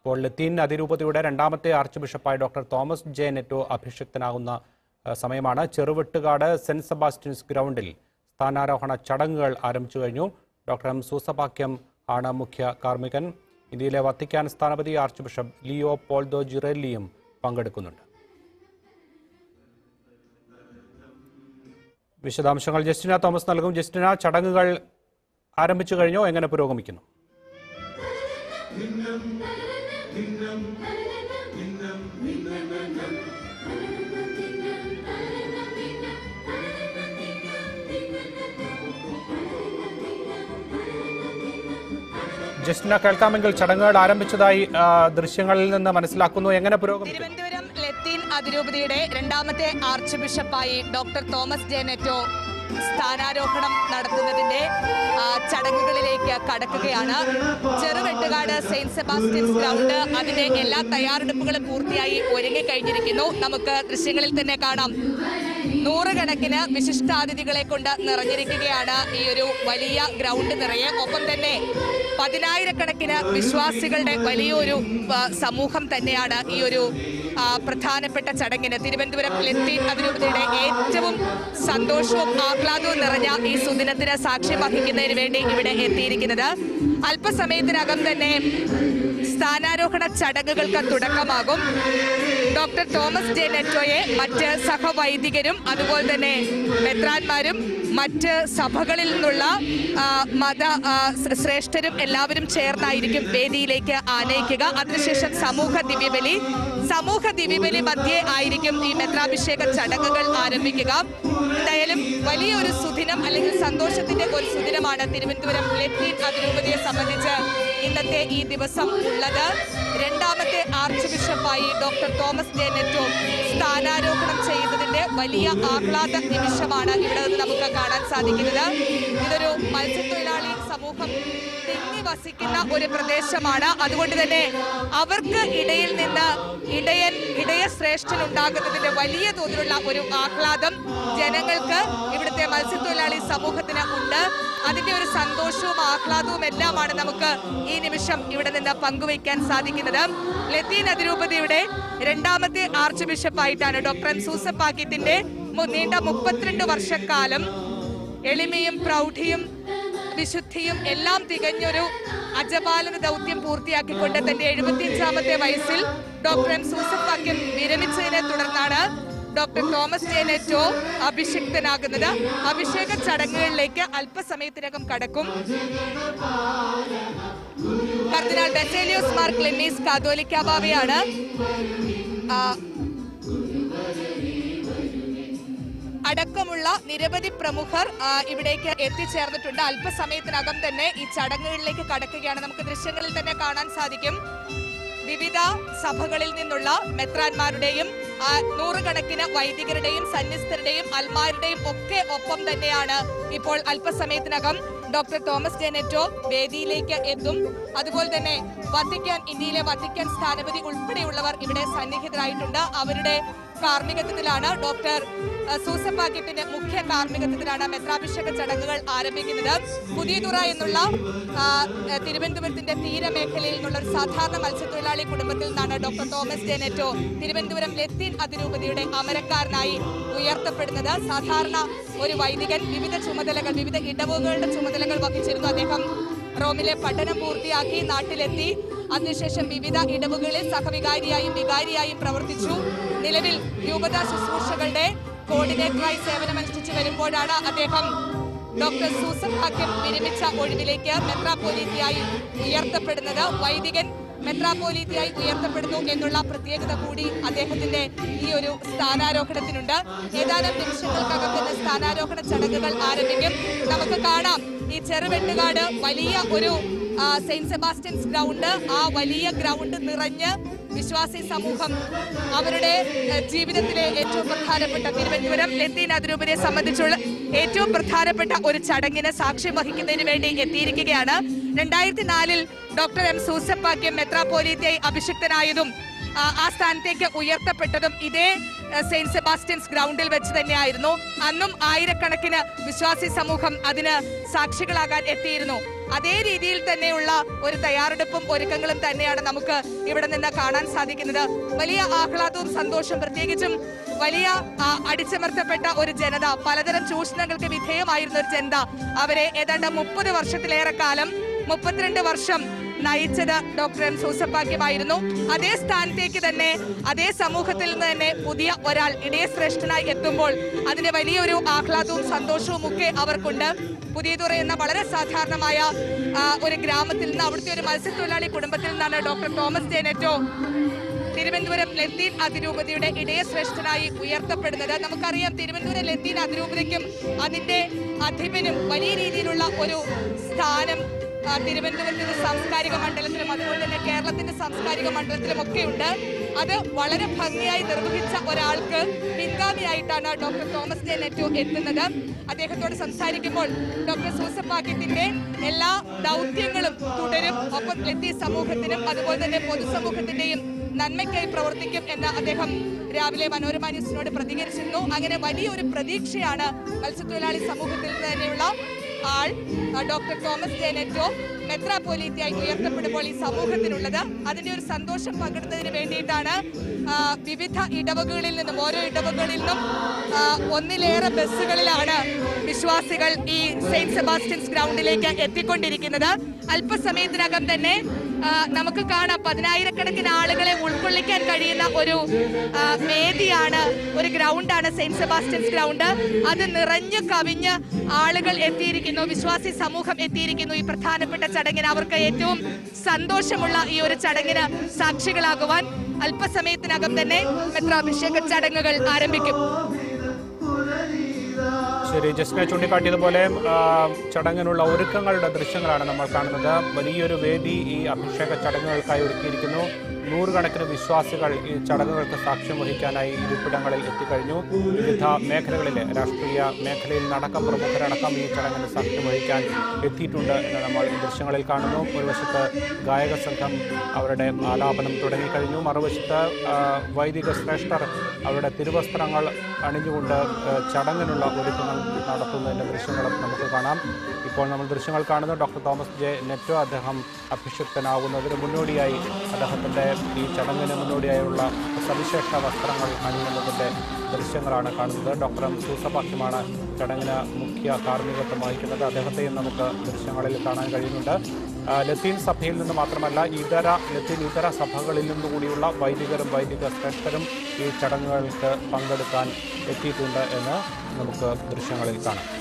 ഇപ്പോൾ ലത്തീൻ അതിരൂപതയുടെ രണ്ടാമത്തെ ആർച്ച് ബിഷപ്പായ ഡോക്ടർ തോമസ് ജെ നെറ്റോ അഭിഷിക്തനാകുന്ന ആ, സമയമാണ് ചെറുവെട്ടുകാട് സെന്റ് സെബാസ്റ്റ്യൻസ് ഗ്രൗണ്ടിൽ സ്ഥാനാരോഹണ ചടങ്ങുകൾ ആരംഭിച്ചു കഴിഞ്ഞു ഡോക്ടർ എം സൂസപാക്യം ആണ് മുഖ്യ കാർമ്മികൻ ഇന്ത്യയിലെ വത്തിക്കാൻ സ്ഥാനപതി ആർച്ച് ബിഷപ്പ് ലിയോ പോൾദോ ജിറേലിയും പങ്കെടുക്കുന്നുണ്ട് വിശദാംശങ്ങൾ ജസ്റ്റിന തോമസ് നൽകും ജസ്റ്റിന ചടങ്ങുകൾ ആരംഭിച്ചു കഴിഞ്ഞോ എങ്ങനെ പുരോഗമിക്കുന്നു ജസ്റ്റിന കേൾക്കാമെങ്കിൽ ചടങ്ങുകൾ ആരംഭിച്ചതായി ആ, ദൃശ്യങ്ങളിൽ നിന്ന് മനസ്സിലാക്കുന്നു എങ്ങനെ പുരോഗമിക്കുന്നു തിരുവനന്തപുരം ലത്തീൻ അതിരൂപതയുടെ രണ്ടാമത്തെ ആർച്ച് ബിഷപ്പായി ഡോക്ടർ തോമസ് ജെ നെറ്റോ സ്ഥാനാരോഹണം നടത്തുന്നതിന്റെ ആ, ചടങ്ങുകളിലേക്ക് കടക്കുകയാണ് ചെറുവെട്ടുകാട് സെയിന്റ് സെബാസ്റ്റ്യൻസ് ഗ്രൗണ്ട് അതിന്റെ എല്ലാ തയ്യാറെടുപ്പുകളും പൂർത്തിയായി ഒരുങ്ങിക്കഴിഞ്ഞിരിക്കുന്നു നമുക്ക് ദൃശ്യങ്ങളിൽ തന്നെ കാണാം നൂറുകണക്കിന് വിശിഷ്ടാതിഥികളെ കൊണ്ട് നിറഞ്ഞിരിക്കുകയാണ് ഈ ഒരു വലിയ ഗ്രൗണ്ട് നിറയെ ഒപ്പം തന്നെ പതിനായിരക്കണക്കിന് വിശ്വാസികളുടെ വലിയൊരു ആ, സമൂഹം തന്നെയാണ് ഈ ഒരു ആ, പ്രധാനപ്പെട്ട ചടങ്ങിന് തിരുവനന്തപുരം ലത്തീൻ അതിരൂപതയുടെ ഏറ്റവും സന്തോഷവും ആഹ്ലാദവും നിറഞ്ഞ ഈ സുദിനത്തിന് സാക്ഷ്യം വഹിക്കുന്നതിന് വേണ്ടി ഇവിടെ എത്തിയിരിക്കുന്നത് അല്പസമയത്തിനകം തന്നെ സ്ഥാനാരോഹണ ചടങ്ങുകൾക്ക് തുടക്കമാകും ഡോക്ടർ തോമസ് ജെ നെറ്റോയെ മറ്റ് സഹവൈദികരും അതുപോലെ തന്നെ മെത്രാന്മാരും മറ്റ് സഭകളിൽ നിന്നുള്ള ആ, മത ആ, ശ്ര- ശ്രേഷ്ഠരും എല്ലാവരും ചേർന്നായിരിക്കും വേദിയിലേക്ക് ആനയിക്കുക അതിനുശേഷം സമൂഹ ദിവ്യബലി സമൂഹ ദിവ്യബലി മധ്യേ ആയിരിക്കും ഈ മെത്രാഭിഷേക ചടങ്ങുകൾ ആരംഭിക്കുക എന്തായാലും വലിയൊരു സുദിനം അല്ലെങ്കിൽ സന്തോഷത്തിന്റെ ഒരു സുദിനമാണ് തിരുവനന്തപുരം ലത്തീൻ അതിരൂപതയെ സംബന്ധിച്ച് ഇന്നത്തെ ഈ ദിവസം ഉള്ളത് രണ്ടാമത്തെ ആർച്ച് ബിഷപ്പായി ഡോക്ടർ തോമസ് ജെ നെറ്റോ സ്ഥാനാരോഹണം ചെയ്തതിന്റെ വലിയ ആഹ്ലാദ നിമിഷമാണ് ഇവിടെ നിന്ന് നമുക്ക് കാണാൻ സാധിക്കുന്നത് ഇതൊരു മത്സ്യത്തൊഴിലാളി സമൂഹം തിങ്ങി വസിക്കുന്ന ഒരു പ്രദേശമാണ് അതുകൊണ്ട് തന്നെ അവർക്ക് ഇടയിൽ നിന്ന് ഇടയൻ ഇടയ ശ്രേഷ്ഠൻ ഉണ്ടാകുന്നതിന്റെ വലിയ തോതിലുള്ള ഒരു ആഹ്ലാദം ജനങ്ങൾക്ക് ഇവിടുത്തെ മത്സ്യത്തൊഴിലാളി സമൂഹത്തിന് ഉണ്ട് അതിന്റെ ഒരു സന്തോഷവും ആഹ്ലാദവും എല്ലാമാണ് നമുക്ക് ഈ നിമിഷം ഇവിടെ നിന്ന് പങ്കുവയ്ക്കാൻ സാധിക്കുന്നത് ലത്തീൻ അതിരൂപതയുടെ രണ്ടാമത്തെ ആർച്ച് ബിഷപ്പായിട്ടാണ് ഡോക്ടർ എം സൂസപ്പാക്കിത്തിന്റെ മു- നീണ്ട മുപ്പത്തിരണ്ട് വർഷക്കാലം എളിമയും പ്രൗഢിയും വിശുദ്ധിയും എല്ലാം തികഞ്ഞൊരു അജപാലന ദൗത്യം പൂർത്തിയാക്കിക്കൊണ്ട് തന്റെ എഴുപത്തിയഞ്ചാമത്തെ വയസ്സിൽ ഡോക്ടർ എം സൂസഫ് വാക്യം വിരമിച്ചതിനെ തുടർന്നാണ് ഡോക്ടർ തോമസ് ജെ നെറ്റോ അഭിഷിക്തനാകുന്നത് അഭിഷേക ചടങ്ങുകളിലേക്ക് അല്പസമയത്തിനകം കടക്കും കർദിനാൾ ബെസേലിയോസ് മാർ ക്ലിമ്മീസ് കാതോലിക്ക ബാവയാണ് ആ, അടക്കമുള്ള നിരവധി പ്രമുഖർ ആ, ഇവിടേക്ക് എത്തിച്ചേർന്നിട്ടുണ്ട് അല്പസമയത്തിനകം തന്നെ ഈ ചടങ്ങുകളിലേക്ക് കടക്കുകയാണ് നമുക്ക് ദൃശ്യങ്ങളിൽ തന്നെ കാണാൻ സാധിക്കും വിവിധ സഭകളിൽ നിന്നുള്ള മെത്രാന്മാരുടെയും ആ, നൂറുകണക്കിന് വൈദികരുടെയും സന്യസ്തരുടെയും അൽമാരുടെയും ഒക്കെ ഒപ്പം തന്നെയാണ് ഇപ്പോൾ അല്പസമയത്തിനകം ഡോക്ടർ തോമസ് ജെനെറ്റോ വേദിയിലേക്ക് എത്തും അതുപോലെ തന്നെ വത്തിക്കാൻ ഇന്ത്യയിലെ വത്തിക്കാൻ സ്ഥാനപതി ഉൾപ്പെടെയുള്ളവർ ഇവിടെ സന്നിഹിതരായിട്ടുണ്ട് അവരുടെ കാർമ്മികത്വത്തിലാണ് ഡോക്ടർ അഹ്, സൂസൻ പാക്കറ്റിന്റെ മുഖ്യ കാർമ്മികത്വത്തിലാണ് മെത്രാഭിഷേക ചടങ്ങുകൾ ആരംഭിക്കുന്നത് പുതിയതുറ എന്നുള്ള ആ, എഹ്, തിരുവനന്തപുരത്തിന്റെ തീരമേഖലയിൽ നിന്നുള്ള ഒരു സാധാരണ മത്സ്യത്തൊഴിലാളി കുടുംബത്തിൽ നിന്നാണ് ഡോക്ടർ തോമസ് ജെനെറ്റോ തിരുവനന്തപുരം ലത്തീൻ അതിരൂപതയുടെ അമരക്കാരനായി ഉയർത്തപ്പെടുന്നത് സാധാരണ ഒരു വൈദികൻ വിവിധ ചുമതലകൾ വിവിധ ഇടവുകളുടെ ചുമതലകൾ വഹിച്ചിരുന്നു അദ്ദേഹം റോമിലെ പഠനം പൂർത്തിയാക്കി നാട്ടിലെത്തി അതിനുശേഷം വിവിധ ഇടവുകളിൽ സഹവികാരിയായും വികാരിയായും പ്രവർത്തിച്ചു നിലവിൽ രൂപത ശുശ്രൂഷകളുടെ കോർഡിനേറ്ററായി സേവനമനുഷ്ഠിച്ചു വരുമ്പോഴാണ് അദ്ദേഹം ഡോക്ടർ സൂസൻ ഹാക്കിം വിരമിച്ച ഒഴിവിലേക്ക് മെത്രാപോലീത്തിയായി ഉയർത്തപ്പെടുന്നത് വൈദികൻ മെത്രാപോലീത്തിയായി ഉയർത്തപ്പെടുന്നു എന്നുള്ള പ്രത്യേകത കൂടി അദ്ദേഹത്തിന്റെ ഈ ഒരു സ്ഥാനാരോഹണത്തിനുണ്ട് ഏതാനും നിമിഷങ്ങൾക്കകം തന്നെ സ്ഥാനാരോഹണ ചടങ്ങുകൾ ആരംഭിക്കും നമുക്ക് കാണാം ഈ ചെറുവെട്ടുകാട് വലിയ ഒരു ആ, സെയിന്റ് സെബാസ്റ്റ്യൻസ് ഗ്രൗണ്ട് ആ വലിയ ഗ്രൗണ്ട് നിറഞ്ഞ് വിശ്വാസി സമൂഹം അവരുടെ ഏ, ജീവിതത്തിലെ ഏറ്റവും പ്രധാനപ്പെട്ട തിരുവനന്തപുരം ലത്തീൻ അതിരൂപതയെ സംബന്ധിച്ചുള്ള ഏറ്റവും പ്രധാനപ്പെട്ട ഒരു ചടങ്ങിന് സാക്ഷ്യം വഹിക്കുന്നതിന് വേണ്ടി എത്തിയിരിക്കുകയാണ് രണ്ടായിരത്തി നാലിൽ ഡോക്ടർ എം സൂസപ്പാക്യം മെത്രാപോലീത്തയായി അഭിഷിക്തനായതും ആ, ആ സ്ഥാനത്തേക്ക് ഉയർത്തപ്പെട്ടതും ഇതേ ആ, സെയിന്റ് സെബാസ്റ്റ്യൻസ് ഗ്രൗണ്ടിൽ വെച്ച് തന്നെയായിരുന്നു അന്നും ആയിരക്കണക്കിന് വിശ്വാസി സമൂഹം അതിന് സാക്ഷികളാകാൻ എത്തിയിരുന്നു അതേ രീതിയിൽ തന്നെയുള്ള ഒരു തയ്യാറെടുപ്പും ഒരുക്കങ്ങളും തന്നെയാണ് നമുക്ക് ഇവിടെ നിന്ന് കാണാൻ സാധിക്കുന്നത് വലിയ ആഹ്ലാദവും സന്തോഷവും പ്രത്യേകിച്ചും വലിയ ആ, അടിച്ചമർത്തപ്പെട്ട ഒരു ജനത പലതരം ചൂഷണങ്ങൾക്ക് വിധേയമായിരുന്ന ഒരു ജനത അവരെ ഏതാണ്ട് മുപ്പത് വർഷത്തിലേറെ കാലം മുപ്പത്തിരണ്ട് വർഷം നയിച്ചത് ഡോക്ടർ എം സൂസപ്പാക്യമായിരുന്നു അതേ സ്ഥാനത്തേക്ക് തന്നെ അതേ സമൂഹത്തിൽ നിന്ന് തന്നെ പുതിയ ഒരാൾ ഇടയ ശ്രേഷ്ഠനായി എത്തുമ്പോൾ അതിന്റെ വലിയൊരു ആഹ്ലാദവും സന്തോഷവും ഒക്കെ അവർക്കുണ്ട് പുതിയതുറ എന്ന വളരെ സാധാരണമായ ആ, ഒരു ഗ്രാമത്തിൽ നിന്ന് അവിടുത്തെ ഒരു മത്സ്യത്തൊഴിലാളി കുടുംബത്തിൽ നിന്നാണ് ഡോക്ടർ തോമസ് ജേനറ്റോ തിരുവനന്തപുരം ലത്തീൻ അതിരൂപതയുടെ ഇടയ ശ്രേഷ്ഠനായി ഉയർത്തപ്പെടുന്നത് നമുക്കറിയാം തിരുവനന്തപുരം ലത്തീൻ അതിരൂപതയ്ക്കും അതിന്റെ അധിപനും വലിയ രീതിയിലുള്ള ഒരു സ്ഥാനം ആ, തിരുവനന്തപുരത്തിന്റെ സാംസ്കാരിക മണ്ഡലത്തിലും അതുപോലെ തന്നെ കേരളത്തിന്റെ സാംസ്കാരിക മണ്ഡലത്തിലും ഒക്കെ ഉണ്ട് അത് വളരെ ഭംഗിയായി നിർവഹിച്ച ഒരാൾക്ക് പിൻഗാമിയായിട്ടാണ് ഡോക്ടർ തോമസ് ജെ നെറ്റോ എത്തുന്നത് അദ്ദേഹത്തോട് സംസാരിക്കുമ്പോൾ ഡോക്ടർ സൂസപ്പാക്യത്തിന്റെ എല്ലാ ദൗത്യങ്ങളും തുടരും ഒപ്പം ലത്തീൻ സമൂഹത്തിനും അതുപോലെ തന്നെ പൊതുസമൂഹത്തിന്റെയും നന്മയ്ക്കായി പ്രവർത്തിക്കും എന്ന് അദ്ദേഹം രാവിലെ മനോരമ ന്യൂസിനോട് പ്രതികരിച്ചിരുന്നു അങ്ങനെ വലിയൊരു പ്രതീക്ഷയാണ് മത്സ്യത്തൊഴിലാളി സമൂഹത്തിൽ നിന്ന് തന്നെയുള്ള ആൾ ആ, ഡോക്ടർ തോമസ് ജേനറ്റോ മെത്രാപോലീത്തയായി ഉയർത്തപ്പെടുമ്പോൾ ഈ സമൂഹത്തിനുള്ളത് അതിന്റെ ഒരു സന്തോഷം പങ്കിടുന്നതിന് വേണ്ടിയിട്ടാണ് ആ, വിവിധ ഇടവകകളിൽ നിന്നും ഓരോ ഇടവകകളിൽ നിന്നും ആ, ഒന്നിലേറെ ബസ്സുകളിലാണ് വിശ്വാസികൾ ഈ സെയിന്റ് സെബാസ്റ്റ്യൻസ് ഗ്രൗണ്ടിലേക്ക് എത്തിക്കൊണ്ടിരിക്കുന്നത് അല്പസമയത്തിനകം തന്നെ ആ, നമുക്ക് കാണാം പതിനായിരക്കണക്കിന് ആളുകളെ ഉൾക്കൊള്ളിക്കാൻ കഴിയുന്ന ഒരു ആ, വേദിയാണ് ഒരു ഗ്രൗണ്ടാണ് സെയിന്റ് സെബാസ്റ്റ്യൻസ് ഗ്രൗണ്ട് അത് നിറഞ്ഞു കവിഞ്ഞ് ആളുകൾ എത്തിയിരിക്കുന്നു വിശ്വാസി സമൂഹം എത്തിയിരിക്കുന്നു ഈ പ്രധാനപ്പെട്ട ചടങ്ങിന് അവർക്ക് ഏറ്റവും സന്തോഷമുള്ള ഈ ഒരു ചടങ്ങിന് സാക്ഷികളാകുവാൻ അല്പസമയത്തിനകം തന്നെ മെത്രാഭിഷേക ചടങ്ങുകൾ ആരംഭിക്കും ശരി ജസ്റ്റിനെ ചൂണ്ടിക്കാട്ടിയതുപോലെ ആ, ചടങ്ങിനുള്ള ഒരുക്കങ്ങളുടെ ദൃശ്യങ്ങളാണ് നമ്മൾ കാണുന്നത് വലിയൊരു വേദി ഈ അഭിഷേക ചടങ്ങുകൾക്കായി ഒരുക്കിയിരിക്കുന്നു നൂറുകണക്കിന് വിശ്വാസികൾ ഈ ചടങ്ങുകൾക്ക് സാക്ഷ്യം വഹിക്കാനായി ഇരിപ്പിടങ്ങളിൽ എത്തിക്കഴിഞ്ഞു വിവിധ മേഖലകളിലെ രാഷ്ട്രീയ മേഖലയിൽ നടക്കം പ്രമുഖരടക്കം ഈ ചടങ്ങിന് സാക്ഷ്യം വഹിക്കാൻ എത്തിയിട്ടുണ്ട് എന്ന് നമ്മൾ ഈ ദൃശ്യങ്ങളിൽ കാണുന്നു ഒരു വശത്ത് ഗായക സംഘം അവരുടെ ആലാപനം തുടങ്ങിക്കഴിഞ്ഞു മറുവശത്ത് ആ, വൈദിക ശ്രേഷ്ഠർ അവരുടെ തിരുവസ്ത്രങ്ങൾ അണിഞ്ഞുകൊണ്ട് ആ, ചടങ്ങിനുള്ള ഒരുക്കങ്ങൾ നടത്തുന്നതിൻ്റെ ദൃശ്യങ്ങളും നമുക്ക് കാണാം ഇപ്പോൾ നമ്മൾ ദൃശ്യങ്ങൾ കാണുന്നത് ഡോക്ടർ തോമസ് ജെ നെറ്റോ അദ്ദേഹം അഭിഷിക്തനാകുന്നതിന് മുന്നോടിയായി അദ്ദേഹത്തിൻ്റെ ഈ ചടങ്ങിന് മുന്നോടിയായുള്ള സവിശേഷ വസ്ത്രങ്ങൾ അണിയുന്നതിൻ്റെ ദൃശ്യങ്ങളാണ് കാണുന്നത് ഡോക്ടർ എം സൂസപാക്യമാണ് ചടങ്ങിന് മുഖ്യ കാർമ്മികത്വം വഹിക്കുന്നത് അദ്ദേഹത്തെയും നമുക്ക് ദൃശ്യങ്ങളിൽ കാണാൻ കഴിയുന്നുണ്ട് ആ, ലത്തീൻ സഭയിൽ നിന്ന് മാത്രമല്ല ഇതര ലത്തീൻ ഇതര സഭകളിൽ നിന്നുകൂടിയുള്ള വൈദികരും വൈദിക ശ്രേഷ്ഠരും ഈ ചടങ്ങുകൾക്ക് പങ്കെടുക്കാൻ എത്തിയിട്ടുണ്ട് എന്ന് നമുക്ക് ദൃശ്യങ്ങളിൽ കാണാം